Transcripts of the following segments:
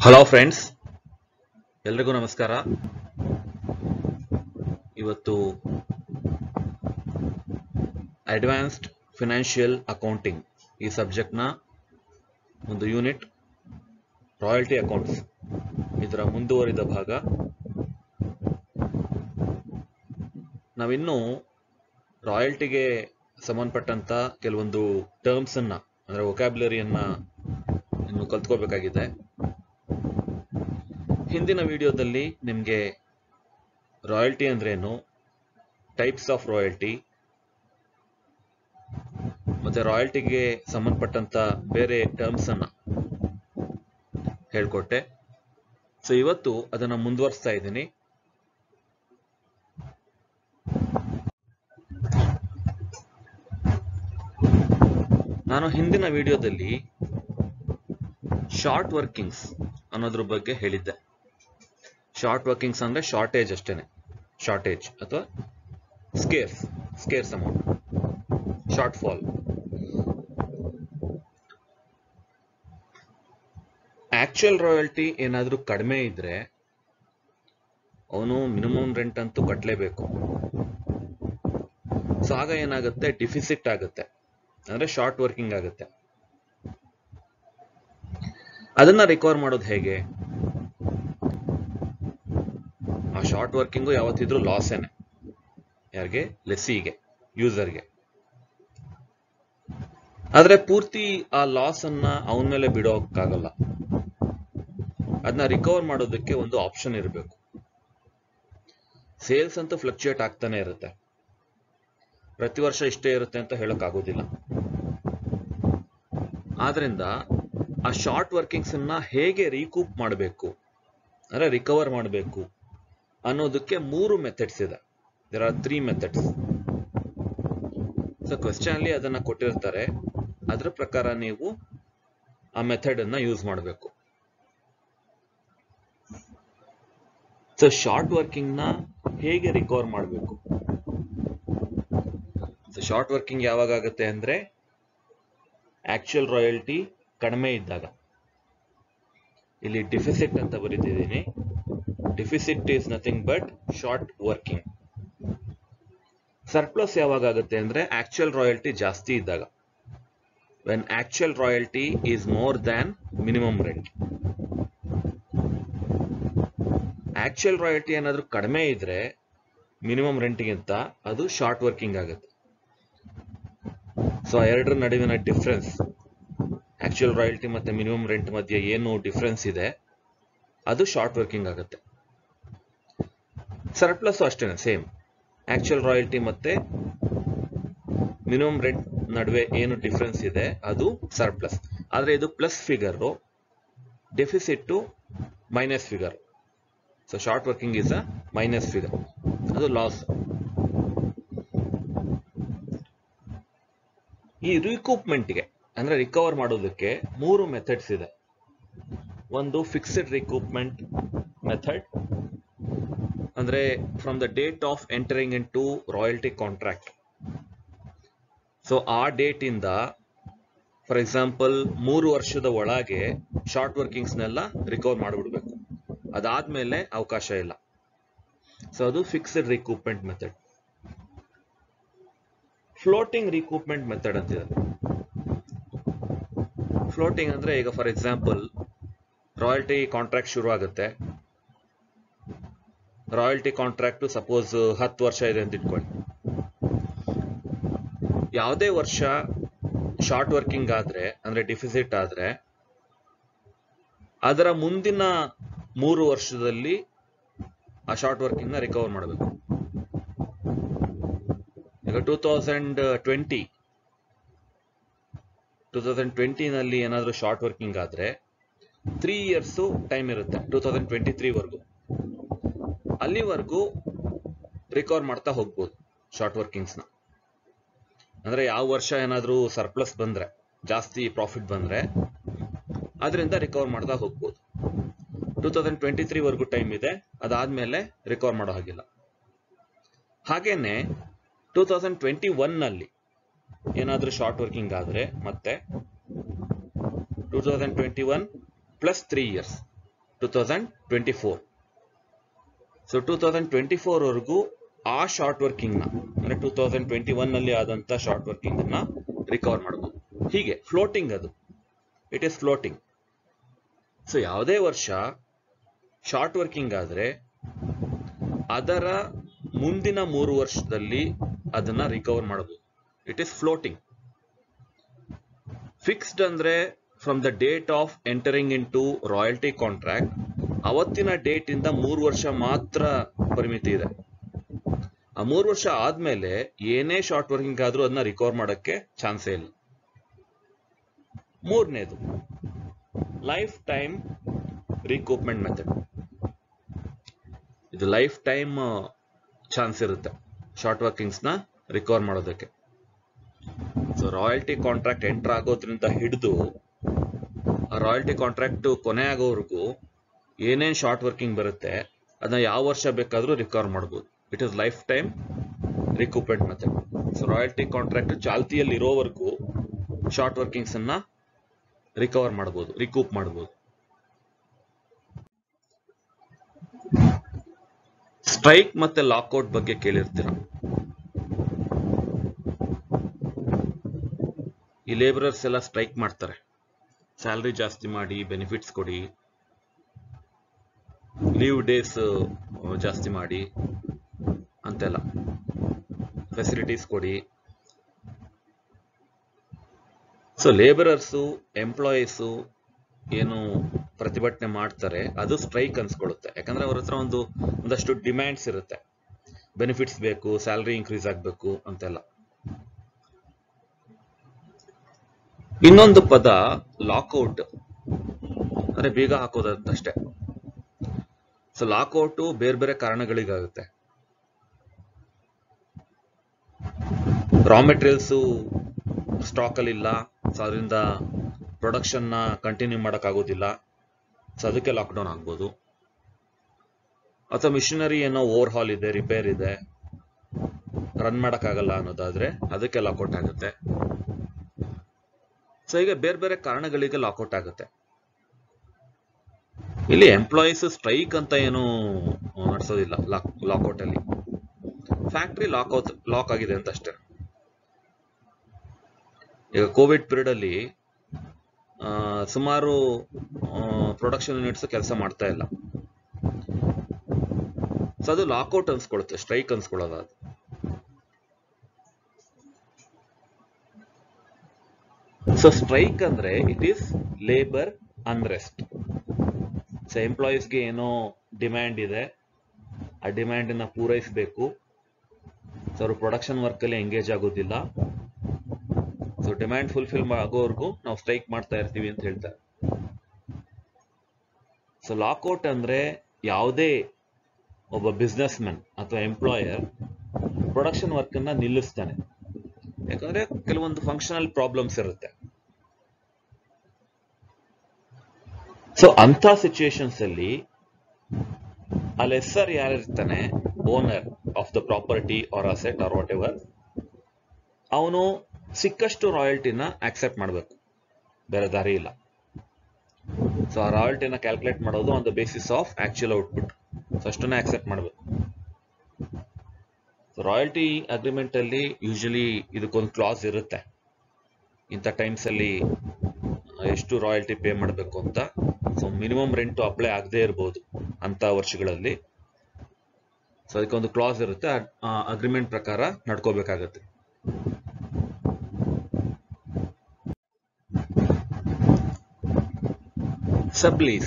hello friends ಎಲ್ರಿಗೂ ನಮಸ್ಕಾರ ಇವತ್ತು ಅಡ್ವಾನ್ಸ್ಡ್ ಫಿನಾನ್ಷಿಯಲ್ ಅಕೌಂಟಿಂಗ್ ಈ ಸಬ್ಜೆಕ್ಟ್ನ ಒಂದು ಯೂನಿಟ್ ರಾಯಲ್ಟಿ ಅಕೌಂಟ್ಸ್ ಇದರ ಮುಂದುವರಿದ ಭಾಗ ನಾವಿನ್ನೂ ರಾಯಲ್ಟಿಗೆ ಸಂಬಂಧಪಟ್ಟಂತ ಕೆಲವೊಂದು ಟರ್ಮ್ಸ್ ಅನ್ನ ಅಂದ್ರೆ ವೊಕ್ಯಾಬ್ಲರಿಯನ್ನ ಇನ್ನು ಕಲ್ತ್ಕೋಬೇಕಾಗಿದೆ ಹಿಂದಿನ ವಿಡಿಯೋದಲ್ಲಿ ನಿಮಗೆ ರಾಯಲ್ಟಿ ಅಂದ್ರೇನು ಟೈಪ್ಸ್ ಆಫ್ ರಾಯಲ್ಟಿ ಮತ್ತೆ ರಾಯಲ್ಟಿಗೆ ಸಂಬಂಧಪಟ್ಟಂತ ಬೇರೆ ಟರ್ಮ್ಸ್ ಅನ್ನ ಹೇಳ್ಕೊಟ್ಟೆ ಸೊ ಇವತ್ತು ಅದನ್ನ ಮುಂದುವರಿಸ್ತಾ ಇದ್ದೀನಿ ನಾನು ಹಿಂದಿನ ವಿಡಿಯೋದಲ್ಲಿ ಶಾರ್ಟ್ ವರ್ಕಿಂಗ್ಸ್ ಅನ್ನೋದ್ರ ಬಗ್ಗೆ ಹೇಳಿದ್ದೆ ಶಾರ್ಟ್ ವರ್ಕಿಂಗ್ಸ್ ಅಂದ್ರೆ ಶಾರ್ಟೇಜ್ ಅಷ್ಟೇನೆ ಶಾರ್ಟೇಜ್ ಅಥವಾ scarce scarce amount shortfall actual royalty ಏನಾದ್ರೂ ಕಡಿಮೆ ಇದ್ರೆ ಅವನು ಮಿನಿಮಮ್ ರೆಂಟ್ ಅಂತೂ ಕಟ್ಟಲೇಬೇಕು ಸೊ ಆಗ ಏನಾಗುತ್ತೆ ಡಿಫಿಸಿಟ್ ಆಗುತ್ತೆ ಅಂದ್ರೆ ಶಾರ್ಟ್ ವರ್ಕಿಂಗ್ ಆಗುತ್ತೆ ಅದನ್ನ ರಿಕವರ್ ಮಾಡೋದು ಹೇಗೆ ಆ ಶಾರ್ಟ್ ವರ್ಕಿಂಗು ಯಾವತ್ತಿದ್ರು ಲಾಸೇನೆ ಯಾರಿಗೆ ಲೆಸ್ಸಿಗೆ ಯೂಸರ್ಗೆ ಆದ್ರೆ ಪೂರ್ತಿ ಆ ಲಾಸ್ ಅನ್ನ ಅವನ ಮೇಲೆ ಬಿಡೋಕ್ಕಾಗಲ್ಲ ಅದನ್ನ ರಿಕವರ್ ಮಾಡೋದಕ್ಕೆ ಒಂದು ಆಪ್ಷನ್ ಇರಬೇಕು ಸೇಲ್ಸ್ ಅಂತೂ ಫ್ಲಕ್ಚುಯೇಟ್ ಆಗ್ತಾನೆ ಇರುತ್ತೆ ಪ್ರತಿ ವರ್ಷ ಇಷ್ಟೇ ಇರುತ್ತೆ ಅಂತ ಹೇಳಕ್ ಆಗೋದಿಲ್ಲ ಆದ್ರಿಂದ ಆ ಶಾರ್ಟ್ ವರ್ಕಿಂಗ್ಸ್ ಅನ್ನ ಹೇಗೆ ರೀಕೂಪ್ ಮಾಡಬೇಕು ಅಂದ್ರೆ ರಿಕವರ್ ಮಾಡಬೇಕು ಅನ್ನೋದಕ್ಕೆ ಮೂರು ಮೆಥಡ್ಸ್ ಇದೆ there are three methods so question ಅಲ್ಲಿ ಅದನ್ನ ಕೊಟ್ಟಿರ್ತಾರೆ ಅದ್ರ ಪ್ರಕಾರ ನೀವು ಆ ಮೆಥಡ್ ಅನ್ನ ಯೂಸ್ ಮಾಡಬೇಕು ಸೊ ಶಾರ್ಟ್ ವರ್ಕಿಂಗ್ ನ ಹೇಗೆ ರಿಕವರ್ ಮಾಡಬೇಕು ಸೊ ಶಾರ್ಟ್ ವರ್ಕಿಂಗ್ ಯಾವಾಗ ಆಗುತ್ತೆ ಅಂದ್ರೆ ಆಕ್ಚುಯಲ್ ರಾಯಲ್ಟಿ ಕಡಿಮೆ ಇದ್ದಾಗ ಇಲ್ಲಿ ಡಿಫಿಸಿಟ್ ಅಂತ ಬರೀತಿದ್ದೀನಿ deficit is nothing but short working surplus ಯಾವಾಗ ಆಗುತ್ತೆ ಅಂದ್ರೆ ಆಕ್ಚುಯಲ್ ರಾಯಲ್ಟಿ ಜಾಸ್ತಿ ಇದ್ದಾಗ when actual royalty is more than minimum rent actual royalty ಏನಾದ್ರೂ ಕಡಿಮೆ ಇದ್ರೆ ಮಿನಿಮಮ್ ರೆಂಟ್ಗಿಂತ ಅದು ಶಾರ್ಟ್ ವರ್ಕಿಂಗ್ ಆಗುತ್ತೆ ಸೊ ಎರಡರ ನಡುವಿನ ಡಿಫ್ರೆನ್ಸ್ ಆಕ್ಚುಯಲ್ ರಾಯಲ್ಟಿ ಮತ್ತೆ ಮಿನಿಮಮ್ ರೆಂಟ್ ಮಧ್ಯೆ ಏನು ಡಿಫ್ರೆನ್ಸ್ ಇದೆ ಅದು ಶಾರ್ಟ್ ವರ್ಕಿಂಗ್ ಆಗುತ್ತೆ ಸರ್ಪ್ಲಸ್ ಅಷ್ಟೇನೆ ಸೇಮ್ ಆಕ್ಚುಯಲ್ ರಾಯಲ್ಟಿ ಮತ್ತೆ ಮಿನಿಮಮ್ ರೆಂಟ್ ನಡುವೆ ಏನು ಡಿಫ್ರೆನ್ಸ್ ಇದೆ ಅದು ಸರ್ಪ್ಲಸ್ ಆದ್ರೆ ಇದು plus figure deficit minus figure so short working is a minus figure ಅದು ಲಾಸ್ ಈ ರಿಕೂಪ್ಮೆಂಟ್ಗೆ ಅಂದ್ರೆ ರಿಕವರ್ ಮಾಡೋದಕ್ಕೆ ಮೂರು ಮೆಥಡ್ಸ್ ಇದೆ ಒಂದು ಫಿಕ್ಸ್ಡ್ ರಿಕೂಪ್ಮೆಂಟ್ ಮೆಥಡ್ ಅಂದ್ರೆ from the date of entering into royalty contract so ಆ ಡೇಟ್ ಇಂದ ಫಾರ್ ಎಕ್ಸಾಂಪಲ್ ಮೂರು ವರ್ಷದ ಒಳಗೆ ಶಾರ್ಟ್ ವರ್ಕಿಂಗ್ಸ್ನೆಲ್ಲ ರಿಕವರ್ ಮಾಡಿಬಿಡ್ಬೇಕು ಅದಾದ್ಮೇಲೆ ಅವಕಾಶ ಇಲ್ಲ ಸೊ ಅದು fixed recoupment method floating recoupment method ಅಂತಿದೆ ಫ್ಲೋಟಿಂಗ್ ಅಂದ್ರೆ ಈಗ ಫಾರ್ ಎಕ್ಸಾಂಪಲ್ ರಾಯಲ್ಟಿ ಕಾಂಟ್ರಾಕ್ಟ್ ಶುರು ಆಗುತ್ತೆ ರಾಯಲ್ಟಿ ಕಾಂಟ್ರಾಕ್ಟ್ ಸಪೋಸ್ ಹತ್ತು ವರ್ಷ ಇದೆ ಅಂತ ಇಟ್ಕೊಳ್ಳಿ ಯಾವುದೇ ವರ್ಷ ಶಾರ್ಟ್ ವರ್ಕಿಂಗ್ ಆದ್ರೆ ಅಂದ್ರೆ ಡಿಫಿಸಿಟ್ ಆದ್ರೆ ಅದರ ಮುಂದಿನ ಮೂರು ವರ್ಷದಲ್ಲಿ ಆ ಶಾರ್ಟ್ ವರ್ಕಿಂಗ್ ನ ರಿಕವರ್ ಮಾಡಬೇಕು ಈಗ two thousand twenty two thousand ಟ್ವೆಂಟಿನಲ್ಲಿ ಏನಾದರೂ ಶಾರ್ಟ್ ವರ್ಕಿಂಗ್ ಆದ್ರೆ ತ್ರೀ ಇಯರ್ಸ್ ಟೈಮ್ ಇರುತ್ತೆ ಟೂ ತೌಸಂಡ್ ಟ್ವೆಂಟಿ ತ್ರೀ ವರ್ಗು ಅಲ್ಲಿವರೆಗೂ ರಿಕವರ್ ಮಾಡ್ತಾ ಹೋಗ್ಬೋದು ಶಾರ್ಟ್ ವರ್ಕಿಂಗ್ಸ್ನ ಅಂದ್ರೆ ಯಾವ ವರ್ಷ ಏನಾದರೂ ಸರ್ಪ್ಲಸ್ ಬಂದ್ರೆ ಜಾಸ್ತಿ ಪ್ರಾಫಿಟ್ ಬಂದ್ರೆ ಅದರಿಂದ ರಿಕವರ್ ಮಾಡ್ತಾ ಹೋಗ್ಬೋದು ಟೂ ತೌಸಂಡ್ ಟ್ವೆಂಟಿ ತ್ರೀ ವರ್ಗು ಟೈಮ್ ಇದೆ ಅದಾದ್ಮೇಲೆ ರಿಕವರ್ ಮಾಡೋ ಹಾಗಿಲ್ಲ ಹಾಗೇನೆ ಟೂ ತೌಸಂಡ್ ಟ್ವೆಂಟಿ ಒನ್ ನಲ್ಲಿ ಏನಾದ್ರೂ ಶಾರ್ಟ್ ವರ್ಕಿಂಗ್ ಆದ್ರೆ ಮತ್ತೆ two thousand twenty one plus three years two thousand twenty four so two thousand twenty four ವರೆಗೂ ಆ ಶಾರ್ಟ್ ವರ್ಕಿಂಗ್ ನ ಅಂದ್ರೆ ಟೂ ತೌಸಂಡ್ ಟ್ವೆಂಟಿ ಒನ್ ನಲ್ಲಿ ಆದಂತ ಶಾರ್ಟ್ ವರ್ಕಿಂಗ್ ಅನ್ನ ರಿಕವರ್ ಮಾಡಬಹುದು ಹೀಗೆ ಫ್ಲೋಟಿಂಗ್ ಅದು ಇಟ್ ಈಸ್ ಫ್ಲೋಟಿಂಗ್ ಸೊ ಯಾವುದೇ ವರ್ಷ ಶಾರ್ಟ್ ವರ್ಕಿಂಗ್ ಆದ್ರೆ ಅದರ ಮುಂದಿನ ಮೂರು ವರ್ಷದಲ್ಲಿ ಅದನ್ನ ರಿಕವರ್ ಮಾಡಬಹುದು ಇಟ್ ಈಸ್ ಫ್ಲೋಟಿಂಗ್ ಫಿಕ್ಸ್ಡ್ ಅಂದ್ರೆ from the date of entering into royalty contract ಅವತ್ತಿನ ಡೇಟ್ ಇಂದ ಮೂರು ವರ್ಷ ಮಾತ್ರ ಪರಿಮಿತಿ ಇದೆ ಆ ಮೂರು ವರ್ಷ ಆದ್ಮೇಲೆ ಏನೇ ಶಾರ್ಟ್ ವರ್ಕಿಂಗ್ ಆದ್ರೂ ಅದನ್ನ ರಿಕವರ್ ಮಾಡಕ್ಕೆ ಚಾನ್ಸೇ ಇಲ್ಲ ಮೂರನೇದು ಲೈಫ್ ಟೈಮ್ ರಿಕೂಪ್ಮೆಂಟ್ ಮೆಥಡ್ ಇದು ಲೈಫ್ ಟೈಮ್ ಚಾನ್ಸ್ ಇರುತ್ತೆ ಶಾರ್ಟ್ ವರ್ಕಿಂಗ್ಸ್ ನ ರಿಕವರ್ ಮಾಡೋದಕ್ಕೆ ಸೊ ರಾಯಲ್ಟಿ ಕಾಂಟ್ರಾಕ್ಟ್ ಎಂಟರ್ ಆಗೋದ್ರಿಂದ ಹಿಡಿದು ಆ ರಾಯಲ್ಟಿ ಕಾಂಟ್ರಾಕ್ಟ್ ಕೊನೆ ಆಗೋವರೆಗೂ ಏನೇನ್ ಶಾರ್ಟ್ ವರ್ಕಿಂಗ್ ಬರುತ್ತೆ ಅದನ್ನ ಯಾವ ವರ್ಷ ಬೇಕಾದ್ರೂ ರಿಕವರ್ ಮಾಡಬಹುದು it is lifetime recoupment method so royalty contract ಚಾಲ್ತಿಯಲ್ಲಿ ಇರೋವರೆಗೂ ಶಾರ್ಟ್ ವರ್ಕಿಂಗ್ಸ್ ಅನ್ನ ರಿಕವರ್ ಮಾಡಬಹುದು ರಿಕೂಪ್ ಮಾಡಬಹುದು ಸ್ಟ್ರೈಕ್ ಮತ್ತೆ ಲಾಕ್ಔಟ್ ಬಗ್ಗೆ ಕೇಳಿರ್ತೀರ ಈ ಲೇಬರರ್ಸ್ ಎಲ್ಲ ಸ್ಟ್ರೈಕ್ ಮಾಡ್ತಾರೆ ಸ್ಯಾಲ್ರಿ ಜಾಸ್ತಿ ಮಾಡಿ ಬೆನಿಫಿಟ್ಸ್ ಕೊಡಿ ಲೀವ್ ಡೇಸ್ ಜಾಸ್ತಿ ಮಾಡಿ ಅಂತೆಲ್ಲ ಫೆಸಿಲಿಟೀಸ್ ಕೊಡಿ ಸೊ ಲೇಬರರ್ಸು ಎಂಪ್ಲಾಯೀಸು ಏನು ಪ್ರತಿಭಟನೆ ಮಾಡ್ತಾರೆ ಅದು ಸ್ಟ್ರೈಕ್ ಅನ್ಸ್ಕೊಳ್ಳುತ್ತೆ ಯಾಕಂದ್ರೆ ಅವ್ರ ಹತ್ರ ಒಂದು ಒಂದಷ್ಟು ಡಿಮ್ಯಾಂಡ್ಸ್ ಇರುತ್ತೆ ಬೆನಿಫಿಟ್ಸ್ ಬೇಕು ಸ್ಯಾಲ್ರಿ ಇನ್ಕ್ರೀಸ್ ಆಗಬೇಕು ಅಂತೆಲ್ಲ ಇನ್ನೊಂದು ಪದ ಲಾಕ್ಔಟ್ ಅಂದ್ರೆ ಬೀಗ ಹಾಕೋದಂತಷ್ಟೇ ಸೊ ಲಾಕ್ಔಟ್ ಬೇರೆ ಬೇರೆ ಕಾರಣಗಳಿಗಾಗುತ್ತೆ ರಾ ಮೆಟೀರಿಯಲ್ಸು ಸ್ಟಾಕ್ ಅಲ್ಲಿ ಇಲ್ಲ ಸೊ ಅದರಿಂದ ಪ್ರೊಡಕ್ಷನ್ ನ ಕಂಟಿನ್ಯೂ ಮಾಡೋಕ್ಕಾಗೋದಿಲ್ಲ ಸೊ ಅದಕ್ಕೆ ಲಾಕ್ಡೌನ್ ಆಗ್ಬೋದು ಅಥವಾ ಮಿಷನರಿ ಏನೋ ಓವರ್ ಹಾಲ್ ಇದೆ ರಿಪೇರ್ ಇದೆ ರನ್ ಮಾಡೋಕ್ಕಾಗಲ್ಲ ಅನ್ನೋದಾದ್ರೆ ಅದಕ್ಕೆ ಲಾಕ್ಔಟ್ ಆಗುತ್ತೆ ಸೊ ಈಗ ಬೇರೆ ಬೇರೆ ಕಾರಣಗಳಿಗೆ ಲಾಕ್ಔಟ್ ಆಗುತ್ತೆ ಇಲ್ಲಿ ಎಂಪ್ಲಾಯೀಸ್ ಸ್ಟ್ರೈಕ್ ಅಂತ ಏನು ನಡೆಸೋದಿಲ್ಲ ಲಾಕ್ ಲಾಕ್ಔಟ್ ಅಲ್ಲಿ ಫ್ಯಾಕ್ಟ್ರಿ ಲಾಕ್ಔಟ್ ಲಾಕ್ ಆಗಿದೆ ಅಂತ ಅಷ್ಟೇ ಈಗ ಕೋವಿಡ್ ಪೀರಿಯಡ್ ಅಲ್ಲಿ ಆ, ಸುಮಾರು ಪ್ರೊಡಕ್ಷನ್ ಯೂನಿಟ್ಸ್ ಕೆಲಸ ಮಾಡ್ತಾ ಇಲ್ಲ ಸೊ ಅದು ಲಾಕ್ಔಟ್ ಅನ್ಸ್ಕೊಳುತ್ತೆ ಸ್ಟ್ರೈಕ್ ಅನ್ಸ್ಕೊಳ್ಳೋದು ಅದು ಸೊ ಸ್ಟ್ರೈಕ್ ಅಂದ್ರೆ it is labour unrest so ಎಂಪ್ಲಾಯೀಸ್ಗೆ ಏನೋ ಡಿಮ್ಯಾಂಡ್ ಇದೆ ಆ ಡಿಮ್ಯಾಂಡ್ ಅನ್ನ ಪೂರೈಸಬೇಕು ಸೊ ಅವರು ಪ್ರೊಡಕ್ಷನ್ ವರ್ಕ್ ಅಲ್ಲಿ ಎಂಗೇಜ್ ಆಗೋದಿಲ್ಲ ಸೊ ಡಿಮ್ಯಾಂಡ್ ಫುಲ್ಫಿಲ್ ಆಗೋವರೆಗೂ ನಾವು ಸ್ಟ್ರೈಕ್ ಮಾಡ್ತಾ ಇರ್ತೀವಿ ಅಂತ ಹೇಳ್ತಾರೆ ಸೊ ಲಾಕ್ಔಟ್ ಅಂದ್ರೆ ಯಾವುದೇ ಒಬ್ಬ ಬಿಸ್ನೆಸ್ ಮ್ಯಾನ್ ಅಥವಾ ಎಂಪ್ಲಾಯರ್ ಪ್ರೊಡಕ್ಷನ್ ವರ್ಕ್ ಅನ್ನ ನಿಲ್ಲಿಸ್ತಾನೆ ಯಾಕಂದ್ರೆ ಕೆಲವೊಂದು ಫಂಕ್ಷನಲ್ ಪ್ರಾಬ್ಲಮ್ಸ್ ಇರುತ್ತೆ ಸೊ ಅಂತ ಸಿಚುಯೇಷನ್ಸ್ ಅಲ್ಲಿ ಆ ಲೆಸ್ಸರ್ ಯಾರಿರ್ತಾನೆ owner of the property or asset or whatever ಅವನು ಸಿಕ್ಕಷ್ಟು ರಾಯಲ್ಟಿನ ಆಕ್ಸೆಪ್ಟ್ ಮಾಡಬೇಕು ಬೇರೆ ದಾರಿ ಇಲ್ಲ ಸೊ ಆ ರಾಯಲ್ಟಿನ ಕ್ಯಾಲ್ಕುಲೇಟ್ ಮಾಡೋದು on the basis of actual output so ಅಷ್ಟನ್ನೇ ಆಕ್ಸೆಪ್ಟ್ ಮಾಡಬೇಕು ರಾಯಲ್ಟಿ ಅಗ್ರಿಮೆಂಟ್ ಅಲ್ಲಿ ಯೂಶಲಿ ಇದಕ್ಕೊಂದು ಕ್ಲಾಸ್ ಇರುತ್ತೆ ಇಂಥ ಟೈಮ್ಸ್ ಅಲ್ಲಿ ಎಷ್ಟು ರಾಯಲ್ಟಿ ಪೇ ಮಾಡಬೇಕು ಅಂತ ಸೊ ಮಿನಿಮಮ್ ರೆಂಟ್ ಅಪ್ಲೈ ಆಗದೆ ಇರಬಹುದು ಅಂತ ವರ್ಷಗಳಲ್ಲಿ ಸೊ ಅದಕ್ಕೊಂದು ಕ್ಲಾಸ್ ಇರುತ್ತೆ ಅಗ್ರಿಮೆಂಟ್ ಪ್ರಕಾರ ನಡ್ಕೋಬೇಕಾಗತ್ತೆ ಸಬ್ಲೀಸ್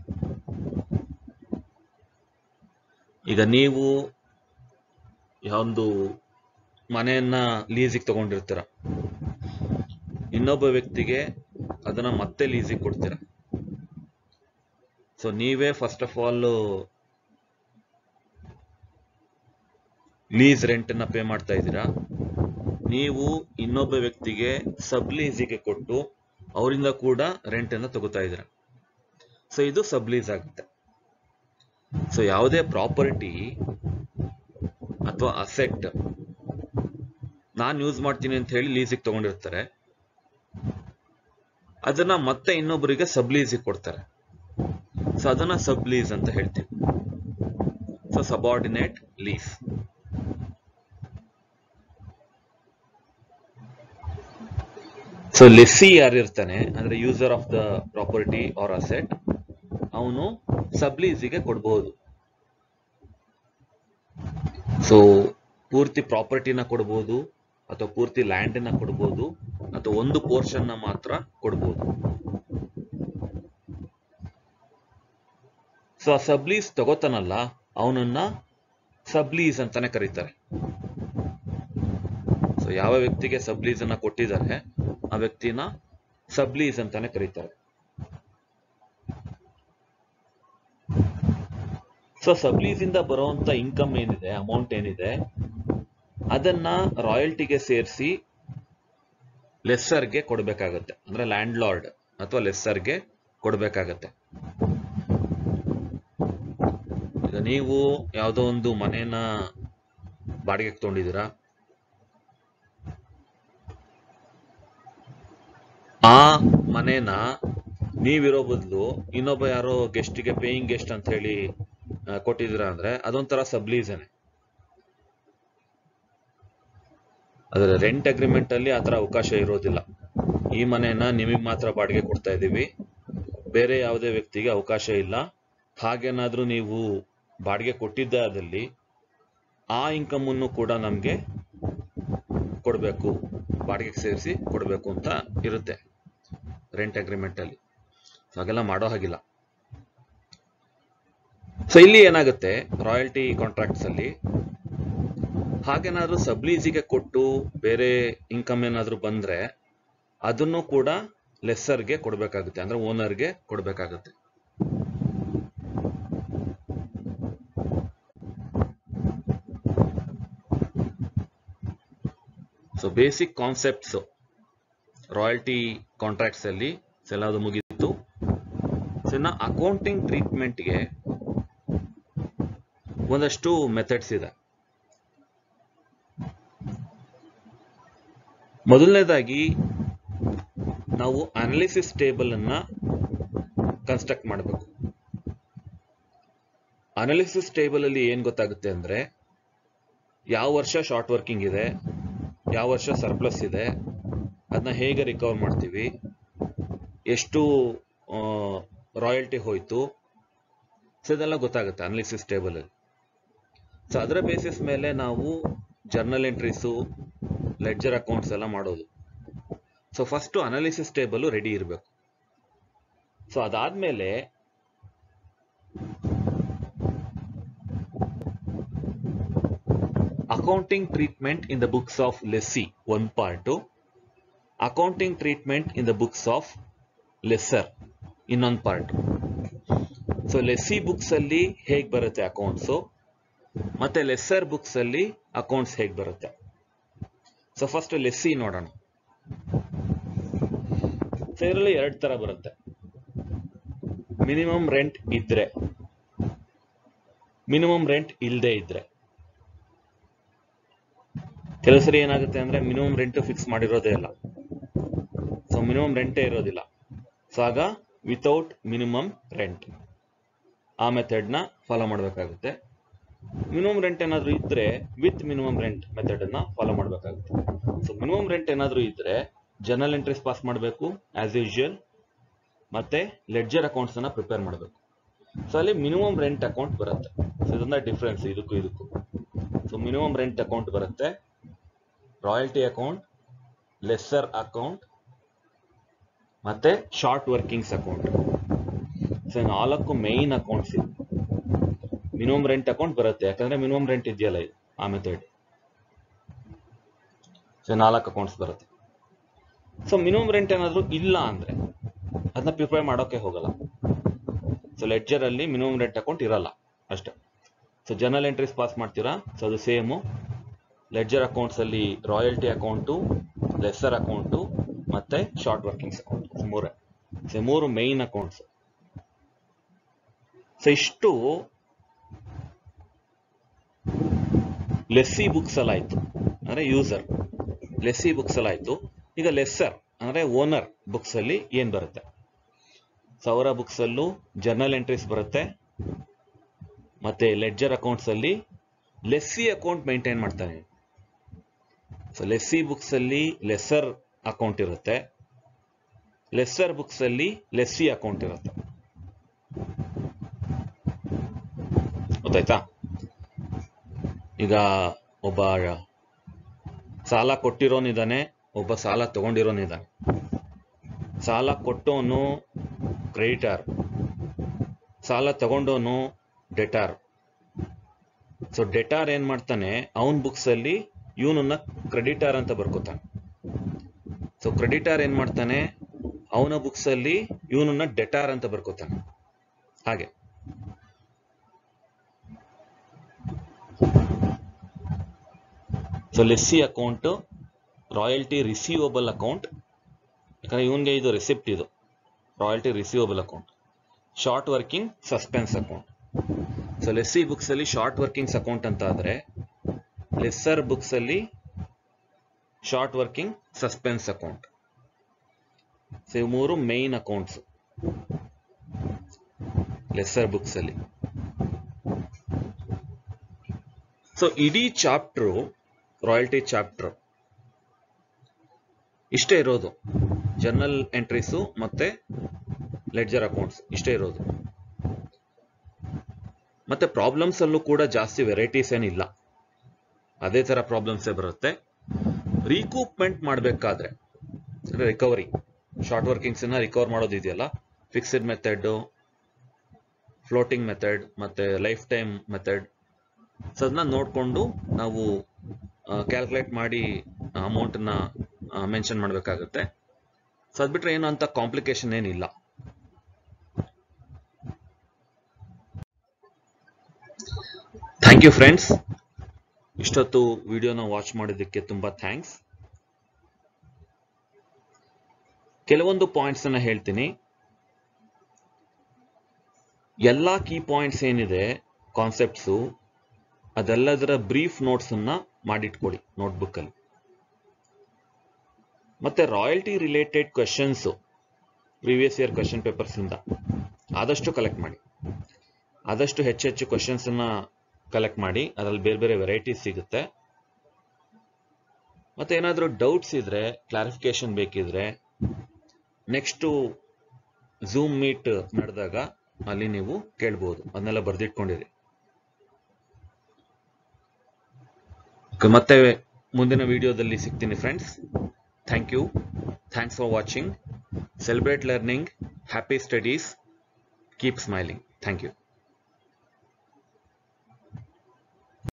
ಈಗ ನೀವು ಒಂದು ಮನೆಯನ್ನ ಲೀಸಿಗೆ ತಗೊಂಡಿರ್ತೀರ ಇನ್ನೊಬ್ಬ ವ್ಯಕ್ತಿಗೆ ಅದನ್ನ ಮತ್ತೆ ಲೀಸಿಗೆ ಕೊಡ್ತೀರ ಸೊ ನೀವೇ first of all lease rent ಅನ್ನ ಪೇ ಮಾಡ್ತಾ ಇದ್ದೀರಾ ನೀವು ಇನ್ನೊಬ್ಬ ವ್ಯಕ್ತಿಗೆ ಸಬ್ ಲೀಸಿಗೆ ಕೊಟ್ಟು ಅವರಿಂದ ಕೂಡ ರೆಂಟ್ ಅನ್ನ ತಗೋತಾ ಇದ್ದೀರಾ ಸೊ ಇದು ಸಬ್ಲೀಸ್ ಆಗುತ್ತೆ ಸೊ ಯಾವುದೇ ಪ್ರಾಪರ್ಟಿ ಅಥವಾ ಅಸೆಟ್ ನಾನು ಯೂಸ್ ಮಾಡ್ತೀನಿ ಅಂತ ಹೇಳಿ ಲೀಸಿಗೆ ತಗೊಂಡಿರ್ತಾರೆ ಅದನ್ನ ಮತ್ತೆ ಇನ್ನೊಬ್ಬರಿಗೆ ಸಬ್ ಲೀಸಿಗೆ ಕೊಡ್ತಾರೆ ಸೊ ಅದನ್ನ ಸಬ್ ಲೀಸ್ ಅಂತ ಹೇಳ್ತೀವಿ so subordinate lease so lessee ಯಾರಿರ್ತಾನೆ ಅಂದ್ರೆ user of the property or asset ಅವನು ಸಬ್ಲೀಸಿಗೆ ಕೊಡಬಹುದು ಸೊ ಪೂರ್ತಿ ಪ್ರಾಪರ್ಟಿನ ಕೊಡ್ಬೋದು ಅಥವಾ ಪೂರ್ತಿ ಲ್ಯಾಂಡ್ ನ ಕೊಡ್ಬೋದು ಅಥವಾ ಒಂದು ಪೋರ್ಷನ್ ನ ಮಾತ್ರ ಕೊಡ್ಬೋದು ಸೊ ಆ ಸಬ್ಲೀಸ್ ತಗೋತಾನಲ್ಲ ಅವನನ್ನ ಸಬ್ಲೀಸ್ ಅಂತಾನೆ ಕರೀತಾರೆ ಸೊ ಯಾವ ವ್ಯಕ್ತಿಗೆ ಸಬ್ಲೀಸ್ ಅನ್ನ ಕೊಟ್ಟಿದ್ದಾರೆ ಆ ವ್ಯಕ್ತಿನ ಸಬ್ಲೀಸ್ ಅಂತಾನೆ ಕರೀತಾರೆ ಸೊ ಸಬ್ಲೀಸ್ ಇಂದ ಬರುವಂತ ಇನ್ಕಮ್ ಏನಿದೆ ಅಮೌಂಟ್ ಏನಿದೆ ಅದನ್ನ ರಾಯಲ್ಟಿಗೆ ಸೇರಿಸಿ ಲೆಸ್ಸರ್ಗೆ ಕೊಡಬೇಕಾಗತ್ತೆ ಅಂದ್ರೆ ಲ್ಯಾಂಡ್ ಲಾರ್ಡ್ ಅಥವಾ ಲೆಸ್ಸರ್ಗೆ ಕೊಡಬೇಕಾಗತ್ತೆ ಈಗ ನೀವು ಯಾವುದೋ ಒಂದು ಮನೇನ ಬಾಡಿಗೆಗೆ ತಗೊಂಡಿದ್ದೀರಾ ಆ ಮನೇನ ನೀವಿರೋ ಬದಲು ಇನ್ನೊಬ್ಬ ಯಾರೋ ಗೆಸ್ಟಿಗೆ ಪೇಯಿಂಗ್ ಗೆಸ್ಟ್ ಅಂತ ಹೇಳಿ ಆ, ಕೊಟ್ಟಿದ್ದೀರಾ ಅಂದ್ರೆ ಅದೊಂಥರ ಸಬ್ಲೀಸನೆ ಅದರ ರೆಂಟ್ ಅಗ್ರಿಮೆಂಟ್ ಅಲ್ಲಿ ಆತರ ಅವಕಾಶ ಇರೋದಿಲ್ಲ ಈ ಮನೆಯನ್ನ ನಿಮಗೆ ಮಾತ್ರ ಬಾಡಿಗೆ ಕೊಡ್ತಾ ಇದ್ದೀವಿ ಬೇರೆ ಯಾವುದೇ ವ್ಯಕ್ತಿಗೆ ಅವಕಾಶ ಇಲ್ಲ ಹಾಗೇನಾದ್ರೂ ನೀವು ಬಾಡಿಗೆ ಕೊಟ್ಟಿದ್ದೇ ಆದಲ್ಲಿ ಆ ಇನ್ಕಮ್ ಅನ್ನು ಕೂಡ ನಮ್ಗೆ ಕೊಡಬೇಕು ಬಾಡಿಗೆಗೆ ಸೇರಿಸಿ ಕೊಡಬೇಕು ಅಂತ ಇರುತ್ತೆ ರೆಂಟ್ ಅಗ್ರಿಮೆಂಟ್ ಅಲ್ಲಿ So ಹಾಗೆಲ್ಲ ಮಾಡೋ ಹಾಗಿಲ್ಲ ಸೊ ಇಲ್ಲಿ ಏನಾಗುತ್ತೆ ರಾಯಲ್ಟಿ ಕಾಂಟ್ರಾಕ್ಟ್ಸ್ ಅಲ್ಲಿ ಹಾಗೇನಾದ್ರೂ ಸಬ್ಲೀಸಿಗೆ ಕೊಟ್ಟು ಬೇರೆ ಇನ್ಕಮ್ ಏನಾದ್ರೂ ಬಂದ್ರೆ ಅದನ್ನು ಕೂಡ ಲೆಸ್ಸರ್ಗೆ ಕೊಡಬೇಕಾಗುತ್ತೆ ಅಂದ್ರೆ ಓನರ್ಗೆ ಕೊಡಬೇಕಾಗುತ್ತೆ so basic concepts royalty contracts ಅಲ್ಲಿ ಎಲ್ಲದು ಮುಗಿತು ಸೊ ಇನ್ನ ಅಕೌಂಟಿಂಗ್ ಟ್ರೀಟ್ಮೆಂಟ್ಗೆ ಒಂದಷ್ಟು ಮೆಥಡ್ಸ್ ಇದೆ ಮೊದಲನೇದಾಗಿ ನಾವು ಅನಾಲಿಸಿಸ್ ಟೇಬಲ್ ಅನ್ನ ಕನ್ಸ್ಟ್ರಕ್ಟ್ ಮಾಡಬೇಕು ಅನಾಲಿಸಿಸ್ ಟೇಬಲ್ ಅಲ್ಲಿ ಏನ್ ಗೊತ್ತಾಗುತ್ತೆ ಅಂದ್ರೆ ಯಾವ ವರ್ಷ ಶಾರ್ಟ್ ವರ್ಕಿಂಗ್ ಇದೆ ಯಾವ ವರ್ಷ ಸರ್ಪ್ಲಸ್ ಇದೆ ಅದನ್ನ ಹೇಗೆ ರಿಕವರ್ ಮಾಡ್ತೀವಿ ಎಷ್ಟು ರಾಯಲ್ಟಿ ಹೋಯ್ತು ಸೊ ಇದೆಲ್ಲ ಗೊತ್ತಾಗುತ್ತೆ ಅನಾಲಿಸಿಸ್ ಟೇಬಲ್ ಅಲ್ಲಿ ಸೊ ಅದರ ಬೇಸಿಸ್ ಮೇಲೆ ನಾವು ಜರ್ನಲ್ ಎಂಟ್ರೀಸು ಲೆಡ್ಜರ್ ಅಕೌಂಟ್ಸ್ ಎಲ್ಲ ಮಾಡೋದು so first analysis table ready ಇರಬೇಕು ಸೊ ಅದಾದ್ಮೇಲೆ accounting treatment in the books of lessee one part accounting treatment in the books of lessor ಇನ್ನೊಂದು ಪಾರ್ಟ್ ಸೊ ಲೆಸ್ಸಿ ಬುಕ್ಸ್ ಅಲ್ಲಿ ಹೇಗ್ ಬರುತ್ತೆ ಅಕೌಂಟ್ಸು ಮತ್ತೆ lesser books ಅಲ್ಲಿ ಅಕೌಂಟ್ಸ್ ಹೇಗ್ ಬರುತ್ತೆ ಸೊ ಫಸ್ಟ್ ಲೆಸ್ಸಿ ನೋಡೋಣ ಸೊ ಇದರಲ್ಲಿ ಎರಡು ತರ ಬರುತ್ತೆ ಮಿನಿಮಮ್ ರೆಂಟ್ ಇದ್ರೆ ಮಿನಿಮಮ್ ರೆಂಟ್ ಇಲ್ಲದೆ ಇದ್ರೆ ಕೆಲವು ಸರಿ ಏನಾಗುತ್ತೆ ಅಂದ್ರೆ ಮಿನಿಮಮ್ ರೆಂಟ್ ಫಿಕ್ಸ್ ಮಾಡಿರೋದೇ ಇಲ್ಲ ಸೊ ಮಿನಿಮಮ್ ರೆಂಟೇ ಇರೋದಿಲ್ಲ ಸೊ ಆಗ ವಿತೌಟ್ ಮಿನಿಮಮ್ ರೆಂಟ್ ಆ ಮೆಥಡ್ ನ ಫಾಲೋ ಮಾಡಬೇಕಾಗುತ್ತೆ ಮಿನಿಮಮ್ ರೆಂಟ್ ಏನಾದ್ರೂ ಇದ್ರೆ ವಿತ್ ಮಿನಿಮಮ್ ರೆಂಟ್ ಮೆಥಡ್ ಅನ್ನ ಫಾಲೋ ಮಾಡಬೇಕಾಗುತ್ತೆ ಸೊ ಮಿನಿಮಮ್ ರೆಂಟ್ ಏನಾದ್ರೂ ಇದ್ರೆ ಜರ್ನಲ್ ಎಂಟ್ರೀಸ್ ಪಾಸ್ ಮಾಡಬೇಕು ಆಸ್ ಯೂಶುವಲ್ ಮತ್ತೆ ಲೆಡ್ಜರ್ ಅಕೌಂಟ್ಸ್ ಅನ್ನ ಪ್ರಿಪೇರ್ ಮಾಡಬೇಕು ಸೊ ಅಲ್ಲಿ ಮಿನಿಮಮ್ ರೆಂಟ್ ಅಕೌಂಟ್ ಬರುತ್ತೆ ಸೊ ಇದೊಂದ ಡಿಫ್ರೆನ್ಸ್ ಇದಕ್ಕೂ ಇದಕ್ಕೂ ಸೊ ಮಿನಿಮಮ್ ರೆಂಟ್ ಅಕೌಂಟ್ ಬರುತ್ತೆ ರಾಯಲ್ಟಿ ಅಕೌಂಟ್ ಲೆಸ್ಸರ್ ಅಕೌಂಟ್ ಮತ್ತೆ ಶಾರ್ಟ್ ವರ್ಕಿಂಗ್ಸ್ ಅಕೌಂಟ್ ಸೊ ನಾಲ್ಕು ಮೈನ್ ಅಕೌಂಟ್ಸ್ ಇದೆ ಮಿನಿಮಮ್ ರೆಂಟ್ ಅಕೌಂಟ್ ಬರುತ್ತೆ ಯಾಕಂದ್ರೆ ಮಿನಿಮಮ್ ರೆಂಟ್ ಇದೆಯಲ್ಲ ಇದು ಆ ಮೆಥಡ್ ಸೊ ನಾಲ್ಕು ಅಕೌಂಟ್ಸ್ ಬರುತ್ತೆ ಸೊ ಮಿನಿಮಮ್ ರೆಂಟ್ ಏನಾದ್ರು ಇಲ್ಲ ಅಂದ್ರೆ ಅದನ್ನ ಪ್ರಿಪೇರ್ ಮಾಡೋಕೆ ಹೋಗಲ್ಲ ಸೊ ಲೆಡ್ಜರ್ ಅಲ್ಲಿ ಮಿನಿಮಮ್ ರೆಂಟ್ ಅಕೌಂಟ್ ಇರಲ್ಲ ಅಷ್ಟೇ ಸೊ ಜನರಲ್ ಎಂಟ್ರೀಸ್ ಪಾಸ್ ಮಾಡ್ತೀರಾ ಸೊ ಅದು ಸೇಮು ಲೆಡ್ಜರ್ ಅಕೌಂಟ್ಸ್ ಅಲ್ಲಿ ರಾಯಲ್ಟಿ ಅಕೌಂಟು ಲೆಸ್ಸರ್ ಅಕೌಂಟು ಮತ್ತೆ ಶಾರ್ಟ್ ವರ್ಕಿಂಗ್ಸ್ ಅಕೌಂಟ್ ಮೂರೇ ಸೊ ಮೂರು ಮೈನ್ ಅಕೌಂಟ್ಸ್ ಸೊ ಇಷ್ಟು ಲೆಸ್ಸಿ ಬುಕ್ಸ್ ಎಲ್ಲ ಆಯ್ತು ಅಂದ್ರೆ ಯೂಸರ್ ಲೆಸ್ಸಿ ಬುಕ್ಸ್ ಎಲ್ಲ ಆಯ್ತು ಈಗ ಲೆಸ್ಸರ್ ಅಂದ್ರೆ ಓನರ್ ಬುಕ್ಸ್ ಅಲ್ಲಿ ಏನ್ ಬರುತ್ತೆ ಸೌರ ಬುಕ್ಸ್ ಅಲ್ಲೂ ಜರ್ನಲ್ ಎಂಟ್ರೀಸ್ ಬರುತ್ತೆ ಮತ್ತೆ ಲೆಡ್ಜರ್ ಅಕೌಂಟ್ಸ್ ಅಲ್ಲಿ ಲೆಸ್ಸಿ ಅಕೌಂಟ್ ಮೇಂಟೈನ್ ಮಾಡ್ತಾನೆ ಸೊ ಲೆಸ್ಸಿ ಬುಕ್ಸ್ ಅಲ್ಲಿ ಲೆಸ್ಸರ್ ಅಕೌಂಟ್ ಇರುತ್ತೆ ಲೆಸ್ಸರ್ ಬುಕ್ಸ್ ಅಲ್ಲಿ ಲೆಸ್ಸಿ ಅಕೌಂಟ್ ಇರುತ್ತೆ ಗೊತ್ತಾಯ್ತಾ ಈಗ ಒಬ್ಬ ಸಾಲ ಕೊಟ್ಟಿರೋನಿದ್ದಾನೆ ಒಬ್ಬ ಸಾಲ ತಗೊಂಡಿರೋನಿದ್ದಾನೆ ಸಾಲ ಕೊಟ್ಟವನು ಕ್ರೆಡಿಟಾರ್ ಸಾಲ ತಗೊಂಡವನು ಡೆಟಾರ್ ಸೊ ಡೆಟಾರ್ ಏನ್ ಮಾಡ್ತಾನೆ ಅವನ್ ಬುಕ್ಸ್ ಅಲ್ಲಿ ಇವನನ್ನ ಕ್ರೆಡಿಟಾರ್ ಅಂತ ಬರ್ಕೋತಾನೆ ಸೊ ಕ್ರೆಡಿಟಾರ್ ಏನ್ ಮಾಡ್ತಾನೆ ಅವನ ಬುಕ್ಸ್ ಅಲ್ಲಿ ಇವನನ್ನ ಡೆಟಾರ್ ಅಂತ ಬರ್ಕೋತಾನೆ ಹಾಗೆ so lessee account royalty receivable account ಯಾಕಂದ್ರೆ ಇವನ್ಗೆ ಇದು ರೆಸಿಪ್ಟ್ ಇದು royalty receivable account short working suspense account so lessee books ಅಲ್ಲಿ ಶಾರ್ಟ್ ವರ್ಕಿಂಗ್ಸ್ ಅಕೌಂಟ್ ಅಂತ ಆದ್ರೆ ಲೆಸ್ಸರ್ ಬುಕ್ಸ್ ಅಲ್ಲಿ short working suspense account so ಇವು ಮೂರು ಮೇನ್ ಅಕೌಂಟ್ಸ್ ಲೆಸ್ಸರ್ ಬುಕ್ಸ್ ಅಲ್ಲಿ ಸೊ ಇಡೀ ಚಾಪ್ಟರ್ ರಾಯಲ್ಟಿ ಚಾಪ್ಟರ್ ಇಷ್ಟೇ ಇರೋದು ಜರ್ನಲ್ ಎಂಟ್ರೀಸು ಮತ್ತೆ ಲೆಡ್ಜರ್ ಅಕೌಂಟ್ಸ್ ಇಷ್ಟೇ ಇರೋದು ಮತ್ತೆ ಪ್ರಾಬ್ಲಮ್ಸ್ ಅಲ್ಲೂ ಕೂಡ ಜಾಸ್ತಿ ವೆರೈಟೀಸ್ ಏನಿಲ್ಲ ಅದೇ ತರ ಪ್ರಾಬ್ಲಮ್ಸ್ ಬರುತ್ತೆ ರೀಕೂಪ್ಮೆಂಟ್ ಮಾಡಬೇಕಾದ್ರೆ ಅಂದ್ರೆ ರಿಕವರಿ ಶಾರ್ಟ್ ವರ್ಕಿಂಗ್ಸ್ ನ ರಿಕವರ್ ಮಾಡೋದಿದೆಯಲ್ಲ ಫಿಕ್ಸ್ಡ್ ಮೆಥಡ್ ಫ್ಲೋಟಿಂಗ್ ಮೆಥಡ್ ಮತ್ತೆ ಲೈಫ್ ಟೈಮ್ ಮೆಥಡ್ ಸೊ ಅದನ್ನ ನೋಡಿಕೊಂಡು ನಾವು ಕ್ಯಾಲ್ಕುಲೇಟ್ ಮಾಡಿ ಅಮೌಂಟ್ ನ ಮೆನ್ಷನ್ ಮಾಡಬೇಕಾಗುತ್ತೆ ಸೊ ಅದ್ ಬಿಟ್ರೆ ಏನು ಅಂತ ಕಾಂಪ್ಲಿಕೇಶನ್ ಏನಿಲ್ಲ ಥ್ಯಾಂಕ್ ಯು ಫ್ರೆಂಡ್ಸ್ ಇಷ್ಟೊತ್ತು ವಿಡಿಯೋನ ವಾಚ್ ಮಾಡಿದ್ದಕ್ಕೆ ತುಂಬಾ ಥ್ಯಾಂಕ್ಸ್ ಕೆಲವೊಂದು ಪಾಯಿಂಟ್ಸ್ ಅನ್ನ ಹೇಳ್ತೀನಿ ಎಲ್ಲಾ ಕೀ ಪಾಯಿಂಟ್ಸ್ ಏನಿದೆ ಕಾನ್ಸೆಪ್ಟ್ಸು ಅದೆಲ್ಲದರ ಬ್ರೀಫ್ ನೋಟ್ಸ್ ಅನ್ನ ಮಾಡಿಟ್ಕೊಳ್ಳಿ ನೋಟ್ಬುಕ್ ಅಲ್ಲಿ ಮತ್ತೆ royalty related questions previous year question papers ಇಂದ ಆದಷ್ಟು ಕಲೆಕ್ಟ್ ಮಾಡಿ ಆದಷ್ಟು ಹೆಚ್ಚು ಹೆಚ್ಚು ಕ್ವೆಶನ್ಸ್ ಅನ್ನ ಕಲೆಕ್ಟ್ ಮಾಡಿ ಅದರಲ್ಲಿ ಬೇರೆ ಬೇರೆ ವೆರೈಟೀಸ್ ಸಿಗುತ್ತೆ ಮತ್ತೆ ಏನಾದರೂ ಡೌಟ್ಸ್ ಇದ್ರೆ ಕ್ಲಾರಿಫಿಕೇಶನ್ ಬೇಕಿದ್ರೆ ನೆಕ್ಸ್ಟ್ ಝೂಮ್ ಮೀಟ್ ನಡೆದಾಗ ಅಲ್ಲಿ ನೀವು ಕೇಳ್ಬೋದು ಅದನ್ನೆಲ್ಲ ಬರ್ದಿಟ್ಕೊಂಡಿರಿ ಮತ್ತೆ ಮುಂದಿನ ವಿಡಿಯೋದಲ್ಲಿ ಸಿಗ್ತೀನಿ friends thank you thanks for watching celebrate learning happy studies keep smiling thank you